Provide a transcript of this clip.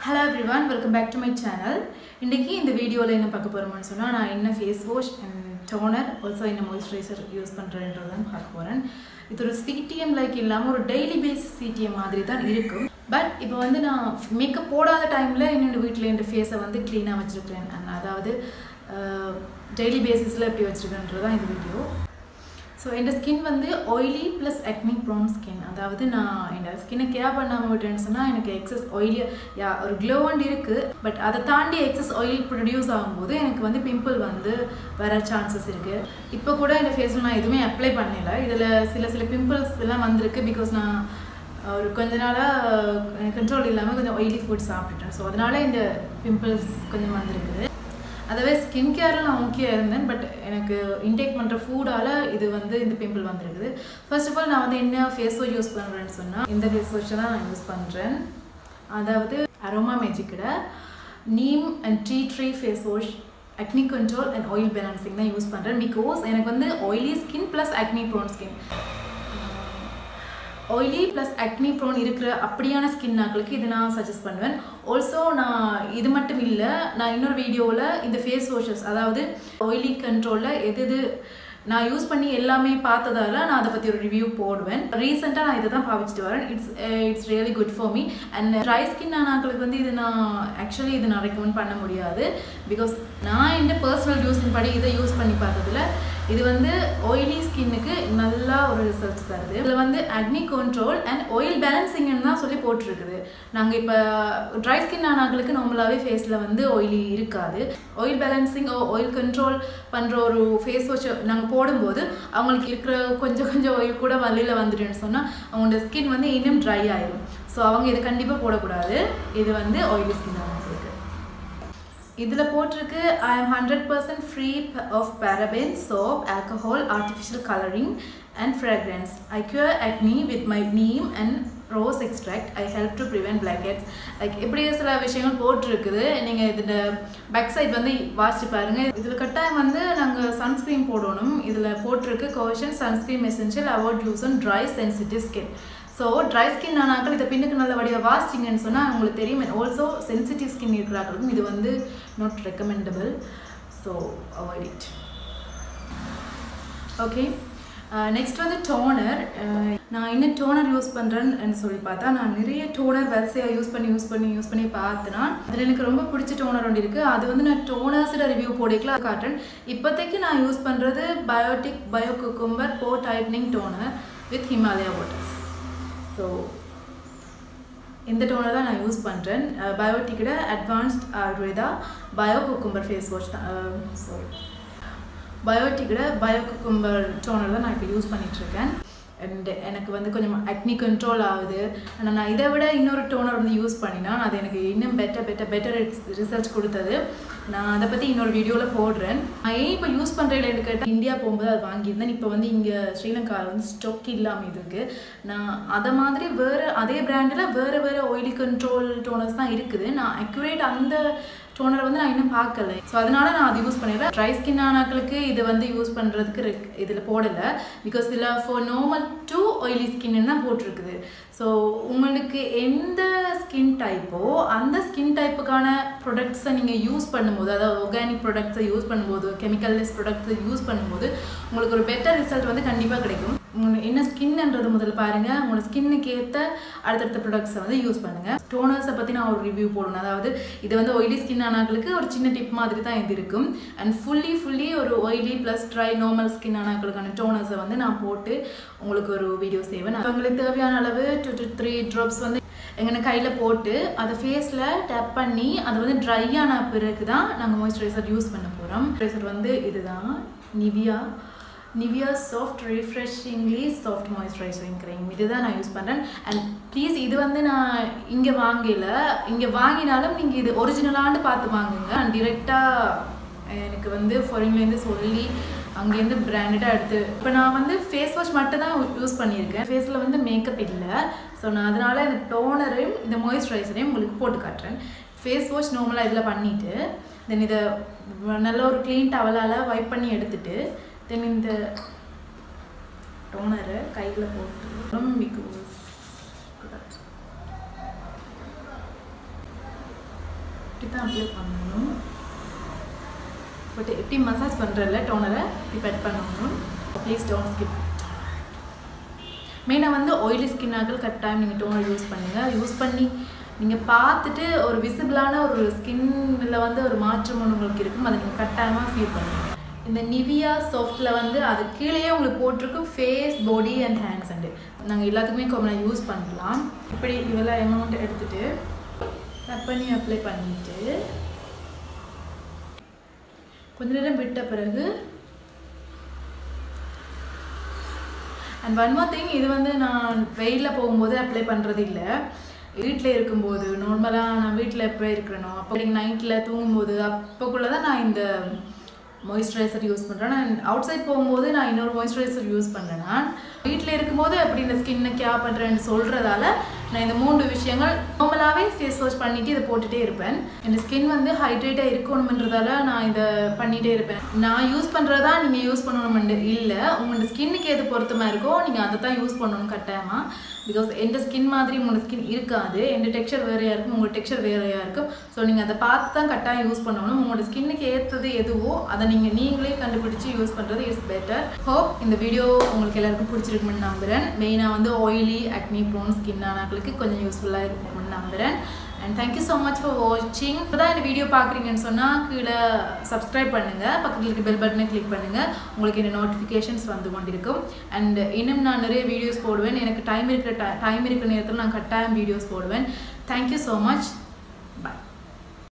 hello everyone welcome back to my channel இன்றைக்கி இந்த வீடியோவில் என்ன பார்க்க போகிறோம்னு சொன்னால் நான் என்ன face wash and toner also என்ன மாய்ஸ்சரைசர் யூஸ் பண்ணுறேன்றதான் பார்க்க போகிறேன் இது ஒரு சிடிஎம் லைக் இல்லாமல் ஒரு டெய்லி பேசிஸ் சிடிஎம் மாதிரி தான் இருக்கும் பட் இப்போ வந்து நான் மேக்கப் போடாத டைமில் என்னோட வீட்டில் என் ஃபேஸை வந்து க்ளீனாக வச்சுருக்கிறேன் and அதாவது டெய்லி பேசிஸில் எப்படி வச்சுருக்கேன்றது தான் இந்த வீடியோ ஸோ என் ஸ்கின் வந்து oily plus acne prone skin அதாவது நான் என் ஸ்கின்னை கேர் பண்ணாமல் விட்டேன்னு சொன்னால் எனக்கு எக்ஸஸ் ஆயிலி யா ஒரு க்ளோவண்ட் இருக்குது பட் அதை தாண்டி எக்ஸஸ் ஆயில் ப்ரொடியூஸ் ஆகும்போது எனக்கு வந்து பிம்பிள் வந்து வர சான்சஸ் இருக்குது இப்போ கூட இந்த ஃபேஸில் நான் எதுவுமே அப்ளை பண்ணல இதில் சில சில பிம்பிள்ஸ் எல்லாம் வந்திருக்கு பிகாஸ் நான் ஒரு கொஞ்ச நாளாக கண்ட்ரோல் இல்லாமல் கொஞ்சம் ஆயிலி ஃபுட் சாப்பிட்டுட்டேன் ஸோ அதனால இந்த பிம்பிள்ஸ் கொஞ்சம் வந்திருக்குது அதுவே ஸ்கின் கேரில் நான் ஓகே இருந்தேன் பட் எனக்கு இன்டேக் பண்ணுற ஃபூடால் இது வந்து இந்த பிம்பிள் வந்திருக்குது ஃபர்ஸ்ட் ஆஃப் ஆல் நான் வந்து என்ன ஃபேஸ் வாஷ் யூஸ் பண்ணுறேன்னு சொன்னால் இந்த ஃபேஸ் வாஷை தான் நான் யூஸ் பண்ணுறேன் அதாவது அரோமா மேஜிக்கிட neem and tea tree face wash acne control and oil balancing தான் யூஸ் பண்ணுறேன் பிகாஸ் எனக்கு வந்து oily skin plus acne prone skin oily plus acne prone இருக்கிற அப்படியான ஸ்கின் நாக்களுக்கு இது நான் சஜஸ்ட் பண்ணுவேன் ஆல்சோ நான் இது மட்டும் இல்லை நான் இன்னொரு வீடியோவில் இந்த ஃபேஸ் வாஷஸ் அதாவது ஆயிலி கண்ட்ரோலில் எது எது நான் யூஸ் பண்ணி எல்லாமே பார்த்ததால நான் அதை பற்றி ஒரு ரிவ்யூ போடுவேன் ரீசெண்டாக நான் இதை தான் பாவிச்சிட்டு வரேன் it's it's really good for me and dry skin ஆனாக்களுக்கு வந்து இது நான் ஆக்சுவலி இது நான் ரெக்கமெண்ட் பண்ண முடியாது பிகாஸ் நான் என்ன பர்சனல் யூஸின் படி இதை யூஸ் பண்ணி பார்த்ததுல இது வந்து ஆயிலி ஸ்கின்னுக்கு நல்லா ஒரு ரிசல்ட்ஸ் தருது இதில் வந்து அக்னி கண்ட்ரோல் அண்ட் ஆயில் பேலன்சிங்னு தான் சொல்லி போட்டிருக்குது நாங்கள் இப்போ ட்ரை ஸ்கின் ஆனாங்களுக்கு நார்மலாகவே ஃபேஸில் வந்து ஆயிலி இருக்காது ஆயில் பேலன்சிங் ஆயில் கண்ட்ரோல் பண்ணுற ஒரு ஃபேஸ் வாஷ் நாங்கள் போடும்போது அவங்களுக்கு இருக்கிற கொஞ்சம் கொஞ்சம் ஆயில் கூட வழியில் வந்துட்டுன்னு சொன்னால் அவங்களோட ஸ்கின் வந்து இன்னும் ட்ரை ஆயிடும் ஸோ அவங்க இதை கண்டிப்பாக போடக்கூடாது இது வந்து ஆயிலி ஸ்கின் ஆனவங்களுக்கு இதில் போட்டிருக்கு I am hundred percent free of paraben soap alcohol artificial colouring and fragrance I cure acne with my neem and rose extract I help to prevent blackheads like இப்படி சில விஷயங்கள் போட்டிருக்குது நீங்கள் இதில் பேக் சைட் வந்து வாசிச்சு பாருங்கள் இதில் கட்டாயம் வந்து நாங்கள் சன்ஸ்க்ரீன் போடணும் இதில் போட்டிருக்கு caution sunscreen essential avoid use and dry sensitive skin so dry skin ஆனாக்கள் இதை பின்னுக்கு நல்ல வடிவாக வாசிச்சிங்கன்னு சொன்னால் உங்களுக்கு தெரியும் அண்ட் ஆல்சோ சென்சிட்டிவ் ஸ்கின் இருக்கிறாங்களுக்கும் இது வந்து not recommendable so avoid it okay next வந்து டோனர் நான் என்ன டோனர் யூஸ் பண்ணுறேன்னு சொல்லி பார்த்தா நான் நிறைய டோனர் வரிசையாக யூஸ் பண்ணி யூஸ் பண்ணி யூஸ் பண்ணி பார்த்தேன்னா அதில் எனக்கு ரொம்ப பிடிச்ச டோனர் ஒன்று இருக்குது அது வந்து நான் டோனர்ஸோட ரிவ்யூ போடிக்கலாம் காட்டுறேன் இப்போதைக்கு நான் யூஸ் பண்ணுறது Biotique bio cucumber pore tightening toner with Himalaya waters so இந்த டோனர் தான் நான் யூஸ் பண்ணுறேன் பயோட்டிக்கிட advanced Ayurveda bio cucumber face wash தான் சாரி பயோட்டிக்கிட பயோ குக்கும்பர் டோனர் தான் நான் இப்போ யூஸ் பண்ணிகிட்ருக்கேன் அண்ட் எனக்கு வந்து கொஞ்சம் அக்னி கண்ட்ரோல் ஆகுது ஆனால் நான் இதை விட இன்னொரு டோனர் வந்து யூஸ் பண்ணினா அது எனக்கு இன்னும் பெட்டர் பெட்டர் பெட்டர் ரிசல்ட்ஸ் கொடுத்தது நான் அதை பற்றி இன்னொரு வீடியோவில் போடுறேன் நான் ஏன் இப்போ யூஸ் பண்ணுறேன் கேட்டால் இந்தியா போகும்போது அது வாங்கியிருந்தேன் இப்போ வந்து இங்கே ஸ்ரீலங்காவில் வந்து ஸ்டொக் இல்லாமல் இருக்குது நான் அதை மாதிரி வேறு அதே பிராண்டில் வேறு வேறு ஆயிலி கண்ட்ரோல் டோனர்ஸ் தான் இருக்குது நான் அக்யூரேட் அந்த டோனர் வந்து நான் இன்னும் பார்க்கல ஸோ அதனால நான் அது யூஸ் பண்ணிடுறேன் ட்ரை ஸ்கின் ஆனாக்களுக்கு இதை வந்து யூஸ் பண்ணுறதுக்கு இதில் போடலை பிகாஸ் இதில் ஃபார் நார்மல் டூ ஆயிலி ஸ்கின்னு தான் போட்டிருக்குது ஸோ உங்களுக்கு எந்த ஸ்கின் டைப்போ அந்த ஸ்கின் டைப்புக்கான ப்ராடக்ட்ஸை நீங்கள் யூஸ் பண்ணும்போது அதாவது ஆர்கானிக் ப்ராடக்ட்ஸை யூஸ் பண்ணும்போது கெமிக்கல்லெஸ் ப்ராடக்ட்ஸை யூஸ் பண்ணும்போது உங்களுக்கு ஒரு பெட்டர் ரிசல்ட் வந்து கண்டிப்பாக கிடைக்கும் என்ன ஸ்கின்ன்றது முதல்ல பாருங்கள் உங்களோட ஸ்கின்னுக்கு ஏற்ற அடுத்தடுத்த ப்ராடக்ட்ஸை வந்து யூஸ் பண்ணுங்கள் டோனர்ஸை பற்றி நான் ஒரு ரிவ்யூ போடணும் அதாவது இது வந்து ஆயிலி ஸ்கின் ஆனாக்களுக்கு ஒரு சின்ன டிப் மாதிரி தான் இது இருக்கும் அண்ட் ஃபுல்லி ஃபுல்லி ஒரு oily plus dry normal skin ஆனாக்களுக்கான டோனர்ஸை வந்து நான் போட்டு உங்களுக்கு ஒரு வீடியோ செய்வேன் உங்களுக்கு தேவையான அளவு டூ டு த்ரீ ட்ராப்ஸ் வந்து எங்கன்னா கையில் போட்டு அதை ஃபேஸில் டேப் பண்ணி அது வந்து ட்ரை ஆன பிறகு தான் நாங்கள் மாய்ஸ்சரைசர் யூஸ் பண்ண போகிறோம் மாய்ஸ்சரைசர் வந்து இதுதான் Nivea Nivea soft refreshingly soft moisturising cream இதுதான் நான் யூஸ் பண்ணுறேன் அண்ட் ப்ளீஸ் இது வந்து நான் இங்கே வாங்கல இங்கே வாங்கினாலும் நீங்கள் இது ஒரிஜினலான்னு பார்த்து வாங்குங்க நான் டிரெக்டாக எனக்கு வந்து ஃபாரின்லேருந்து சொல்லி அங்கேருந்து பிராண்டடாக எடுத்து இப்போ நான் வந்து ஃபேஸ் வாஷ் மட்டும் தான் யூஸ் பண்ணியிருக்கேன் ஃபேஸில் வந்து மேக்கப் இல்லை ஸோ நான் அதனால் இந்த டோனரையும் இந்த மாய்ஸ்சரைசரையும் உங்களுக்கு போட்டு காட்டுறேன் ஃபேஸ் வாஷ் நார்மலாக இதில் பண்ணிவிட்டு தென் இதை நல்ல ஒரு க்ளீன் டவலால் வைப் பண்ணி எடுத்துட்டு தென் இந்த டோனரை கையில் போட்டு பிகாஸ் இப்படி தான் அப்ளை பண்ணணும் பட் எப்படி மசாஜ் பண்ணுறதில்ல டோனரை இப்படி பெட் பண்ணணும் ப்ளீஸ் டோன்ட் ஸ்கிப் மெயினாக வந்து ஆயிலி ஸ்கின்னாக்கள் கட்டாயம் நீங்கள் டோனர் யூஸ் பண்ணுங்கள் யூஸ் பண்ணி நீங்கள் பார்த்துட்டு ஒரு விசிபிளான ஒரு ஸ்கின்னில் வந்து ஒரு மாற்றம் ஒன்று உங்களுக்கு இருக்கும் அதை நீங்கள் கட்டாயமாக ஃபீல் பண்ணுவீங்க இந்த நிவியா சாஃப்டில் வந்து அது கீழேயே உங்களுக்கு போட்டிருக்கும் face body and hands and நாங்கள் எல்லாத்துக்குமே காமனாக யூஸ் பண்ணலாம் இப்படி இவ்வளோ அமௌண்ட் எடுத்துகிட்டு கட் பண்ணி அப்ளை பண்ணிவிட்டு கொஞ்ச நேரம் விட்ட பிறகு அண்ட் ஒன் மோர் திங் இது வந்து நான் வெயிலில் போகும்போது அப்ளை பண்ணுறது இல்லை வீட்டில் இருக்கும்போது நார்மலாக நான் வீட்டில் எப்போ இருக்கிறேனோ அப்போ நைட்டில் தூங்கும்போது அப்போக்குள்ளே தான் நான் இந்த மாய்ஸ்சரைசர் யூஸ் பண்ணுறேன் நான் அவுட் சைட் போகும்போது நான் இன்னொரு மாய்ஸ்சரைசர் யூஸ் பண்ணுறேன் நான் வீட்டில் இருக்கும்போது அப்படி இந்த ஸ்கின்னை கேர் பண்ணுறேன்னு சொல்கிறதால நான் இந்த மூன்று விஷயங்கள் நார்மலாகவே ஃபேஸ் வாஷ் பண்ணிவிட்டு இதை போட்டுகிட்டே இருப்பேன் இந்த ஸ்கின் வந்து ஹைட்ரேட்டாக இருக்கணுமன்றதால நான் இதை பண்ணிகிட்டே இருப்பேன் நான் யூஸ் பண்ணுறதா நீங்கள் யூஸ் பண்ணணுமெண்டு இல்லை உங்களோட ஸ்கின்னுக்கு எது பொருத்தமாக இருக்கோ நீங்கள் அதை தான் யூஸ் பண்ணணும் கட்டாயமாக பிகாஸ் எந்த ஸ்கின் மாதிரி உங்களோட ஸ்கின் இருக்காது எந்த டெக்ஸ்சர் வேறையாக இருக்கும் உங்களோட டெக்ஸ்சர் வேறையாக இருக்கும் ஸோ நீங்கள் அதை பார்த்து தான் கட்டாயம் யூஸ் பண்ணணும் உங்களோட ஸ்கின்னுக்கு ஏற்றது எதுவோ அதை நீங்கள் நீங்களே கண்டுபிடிச்சி யூஸ் பண்ணுறது இட்ஸ் பெட்டர் ஹோப் இந்த வீடியோ உங்களுக்கு எல்லாருக்கும் பிடிச்சிருக்குமென்னு நம்புகிறேன் மெயினாக வந்து ஆயிலி அக்னி ப்ரோன் ஸ்கின் ஆனாக்களுக்கு கொஞ்சம் யூஸ்ஃபுல்லாக இருக்கும்னு நம்புகிறேன் and thank you so much for வாட்சிங் இப்போ தான் இந்த வீடியோ பார்க்குறீங்கன்னு சொன்னால் கீழே சப்ஸ்கிரைப் பண்ணுங்கள் பக்கத்தில் இருக்க பெல் பட்டனை கிளிக் பண்ணுங்கள் உங்களுக்கு இந்த நோட்டிஃபிகேஷன்ஸ் வந்து கொண்டிருக்கும் அண்ட் இன்னும் நான் நிறைய வீடியோஸ் போடுவேன் எனக்கு டைம் இருக்கிற டைம் இருக்கிற நேரத்தில் நான் கட்டாயம் வீடியோஸ் போடுவேன் தேங்க்யூ ஸோ மச் பாய்